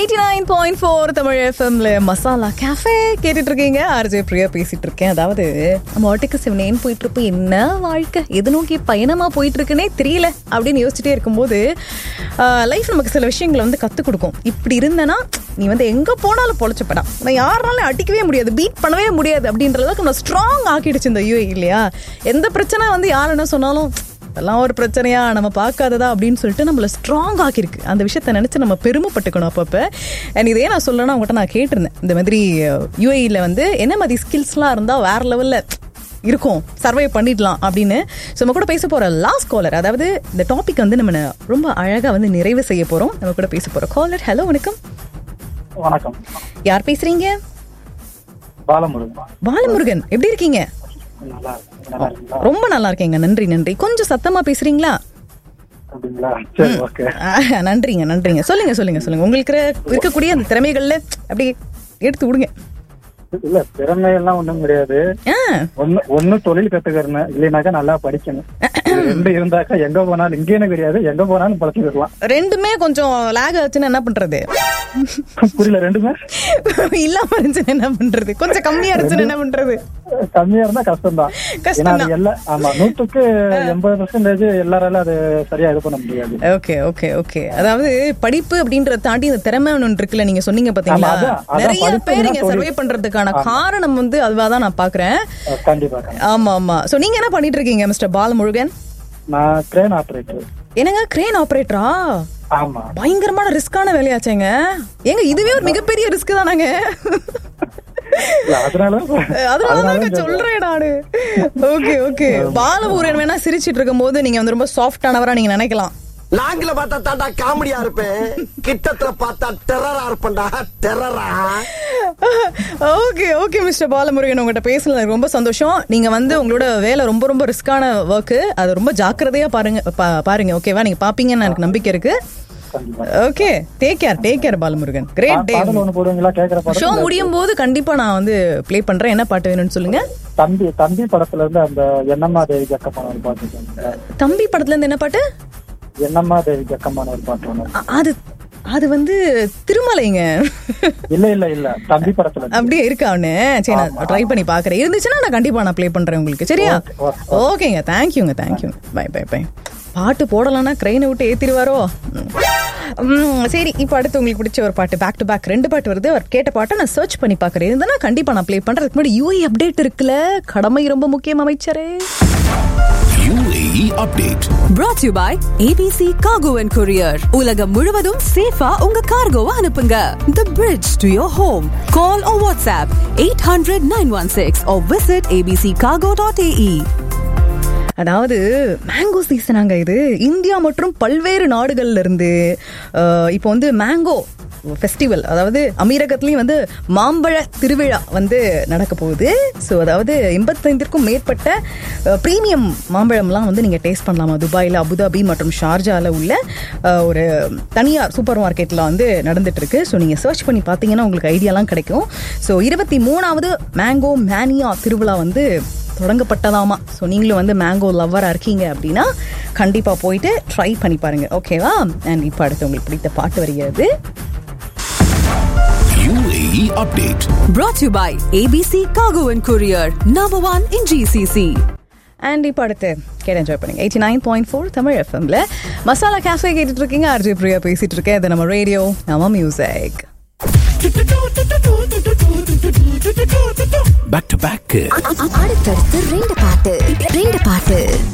Eighty nine point four Tamil எஃப்எம்ல masala cafe கேட்டுட்டு இருக்கீங்க ஆர்ஜே பிரியா பேசிட்டு இருக்கேன் அதாவது நம்ம வாட்டுக்கு சிவனேன்னு போயிட்டு இருப்போம் என்ன வாழ்க்கை எது நோக்கி பயணமா போயிட்டு இருக்குன்னே தெரியல அப்படின்னு யோசிச்சுட்டே இருக்கும்போது லைஃப் நமக்கு சில விஷயங்களை வந்து கற்றுக் கொடுக்கும் இப்படி இருந்தனா நீ வந்து எங்க போனாலும் பொழைச்சப்படா நான் யாருனாலும் அடிக்கவே முடியாது பீட் பண்ணவே முடியாது அப்படின்ற அளவுக்கு நம்ம ஸ்ட்ராங் ஆக்கிடுச்சு இந்த யூஏ இல்லையா எந்த பிரச்சனை வந்து யார் என்ன சொன்னாலும் அதெல்லாம் ஒரு பிரச்சனையா நம்ம பார்க்காததா அப்படின்னு சொல்லிட்டு நம்மள ஸ்ட்ராங் ஆக்கியிருக்கு அந்த விஷயத்த நினைச்சு நம்ம பெருமைப்பட்டுக்கணும் அப்பப்போ அண்ட் இதே நான் சொல்லணும்னா அவங்ககிட்ட நான் கேட்டிருந்தேன் இந்த மாதிரி யூஏஇல வந்து என்ன மாதிரி ஸ்கில்ஸ்லாம் இருந்தால் வேற லெவலில் இருக்கும் சர்வை பண்ணிடலாம் அப்படின்னு ஸோ நம்ம கூட பேச போகிற லாஸ்ட் காலர் அதாவது இந்த டாபிக் வந்து நம்ம ரொம்ப அழகாக வந்து நிறைவு செய்ய போகிறோம் நம்ம கூட பேச போகிறோம் காலர் ஹலோ வணக்கம் வணக்கம் யார் பேசுறீங்க பாலமுருகன் பாலமுருகன் எப்படி இருக்கீங்க நல்லா இருக்கு நல்லா இருக்கீங்களா ரொம்ப நல்லா இருக்கேங்க நன்றி நன்றி கொஞ்சம் சத்தமா பேசுறீங்களா அப்படிங்களா சரி ஓகே ஆஹ், நன்றிங்க நன்றிங்க சொல்லுங்க சொல்லுங்க சொல்லுங்க உங்களுக்கு இருக்கக்கூடிய அந்த திறமைகள்ல அப்படி எடுத்து விடுங்க இல்ல திறமை எல்லாம் ஒண்ணும் கிடையாது ஆ, ஒண்ணு ஒண்ணு தொழில் கத்துக்கிறேன் இல்லைனாக்கா நல்லா படிக்கணும் இது ரெண்டு இருந்தாக்கா எங்க போனாலும் இங்கேன்னு கிடையாது எங்க போனாலும் பழச்சிக்கலாம் ரெண்டுமே கொஞ்சம் லேக் ஆச்சுன்னா என்ன பண்றது புரியல ரெண்டுமே இல்லாம இருந்துச்சுன்னா என்ன பண்றது கொஞ்சம் கம்மியா இருந்துச்சுன்னா என்ன பண்றது கம்மியா இருந்தா கஷ்டம்தான் ஏன்னா அது எல்லாம் ஆமா நூத்துக்கு எண்பது பர்சன்டேஜ் எல்லாரால அது சரியா இது பண்ண முடியாது ஓகே ஓகே ஓகே அதாவது படிப்பு அப்படின்றத தாண்டி இந்த திறமை ஒன்று இருக்குல்ல நீங்க சொன்னீங்க பாத்தீங்களா ஆமா, அதான், அதான் நிறைய படிப்பு பேர் இல்லைன்னா இங்க தொழில். சர்வே பண்றதுக்கான காரணம் வந்து அதுவா தான் நான் பாக்குறேன் அஹ் கண்டிப்பா கண்டிப்பா. ஆமா ஆமா சோ நீங்க என்ன பண்ணிட்டு இருக்கீங்க மிஸ்டர் பாலமுருகன் நான் கிரேன் ஆபரேட்டர் என்னங்க கிரேன் ஆபரேட்டரா ஆமா பயங்கரமான ரிஸ்கான வேலையாச்சேங்க ஏங்க இதுவே ஒரு மிகப்பெரிய ரிஸ்க் தானங்க இல்ல, அதனால அதனாலதாங்க சொல்றேன் நானு ஓகே ஓகே பாலமுருகன் வேணா சிரிச்சிட்டு இருக்கும் போது நீங்க வந்து ரொம்ப சாஃப்டானவரா நீங்க நினைக்கலாம் லாங்கில பார்த்தா தாண்டா காமெடியா இருப்பேன் கிட்டத்துல பார்த்தா டெரரா இருப்பேன்டா டெரரா ஓகே ஓகே மிஸ்டர் பாலமுருகன் உங்ககிட்ட பேசல எனக்கு ரொம்ப சந்தோஷம் நீங்க வந்து உங்களோட வேலை ரொம்ப ரொம்ப ரிஸ்கான ஒர்க் அது ரொம்ப ஜாக்கிரதையா பாருங்க பா- பாருங்க ஓகேவா நீங்க பாப்பீங்கன்னு எனக்கு நம்பிக்கை இருக்கு கண்டிப்பா okay take care take care Balamurugan great day பாடல் ஒண்ணு போடுவீங்களா கேக்குற ஷோ பாடல் முடியும் போது கண்டிப்பா நான் வந்து ப்ளே பண்றேன் என்ன பாட்டு வேணும்னு சொல்லுங்க தம்பி தம்பி படத்துல இருந்து அந்த என்னம்மா தேவி ஜக்கமான ஒரு பாட்டு இருக்குங்க. தம்பி படத்துல இருந்து என்ன பாட்டு என்னம்மா தேவி ஜக்கமான ஒரு பாட்டு ஒண்ணு அ- அது அது வந்து திருமலைங்க இல்ல இல்ல இல்ல தம்பி படத்துல இருந்து. அப்படியே இருக்கா அவனு சரி நான் ட்ரை பண்ணி பாக்குறேன் இருந்துச்சுன்னா நான் கண்டிப்பா நான் ப்ளே பண்றேன் உங்களுக்கு சரியா Okay, ஓகேங்க தேங்க்யூங்க தேங்க்யூ பை பை பை பாட்டு போடலாம்னா க்ரெயினை விட்டு ஏத்திடுவாரோ ம், சரி இப்போ அடுத்து உங்களுக்கு பிடிச்ச ஒரு பாட்டு பேக் டு பேக் ரெண்டு பாட்டு வருது அவர் கேட்ட பாட்டை நான் சர்ச் பண்ணி பார்க்குறேன் இருந்தனா கண்டிப்பா நான் ப்ளே பண்றதுக்கு முன்னாடி யூஏ அப்டேட் இருக்குல்ல கடமை ரொம்ப முக்கியம் அமைச்சரே UAE update. brought to you by ABC Cargo and Courier. உலகம் முழுவதும் சேஃபா உங்க கார்கோவை அனுப்புங்க. The bridge to your home. Call or WhatsApp 800-916 or visit abccargo.ae. அதாவது மேங்கோ சீசனாங்க இது இந்தியா மற்றும் பல்வேறு நாடுகள்ல இருந்து அஹ், இப்போ வந்து மேங்கோ ஃபெஸ்டிவல் அதாவது அமீரகத்துலேயும் வந்து மாம்பழ திருவிழா வந்து நடக்க போகுது ஸோ அதாவது எண்பத்தைந்திற்கும் மேற்பட்ட ப்ரீமியம் மாம்பழம்லாம் வந்து நீங்கள் டேஸ்ட் பண்ணலாமா துபாயில் அபுதாபி மற்றும் ஷார்ஜாவில் உள்ள அஹ், ஒரு தனியார் சூப்பர் மார்க்கெட்டில் வந்து நடந்துட்டு இருக்கு ஸோ நீங்கள் சர்ச் பண்ணி பார்த்தீங்கன்னா உங்களுக்கு ஐடியாலாம் கிடைக்கும் ஸோ இருபத்தி மூணாவது மேங்கோ மேனியா திருவிழா வந்து தொடங்கப்பட்டதாமா ஸோ நீங்களும் வந்து மேங்கோ லவ்வராக இருக்கீங்க அப்படின்னா கண்டிப்பாக போயிட்டு ட்ரை பண்ணி பாருங்க ஓகேவா அண்ட் இப்போ அடுத்து உங்களுக்கு பிடித்த பாட்டு வருகிறது UAE update. Brought to you by ABC Cargo and Courier. Number one in GCC. And இப்போ அடுத்து கேட்டு என்ஜாய் பண்ணுங்க eighty nine point four Tamil எஃப்எம்ல மசாலா கேஃபே கேட்டுட்டு இருக்கீங்க ஆர்ஜி பிரியா பேசிட்டு இருக்கேன் இது நம்ம ரேடியோ நம்ம மியூசிக் Back to back. அடுத்தடுத்து ரெண்டு பாட்டு ரெண்டு பாட்டு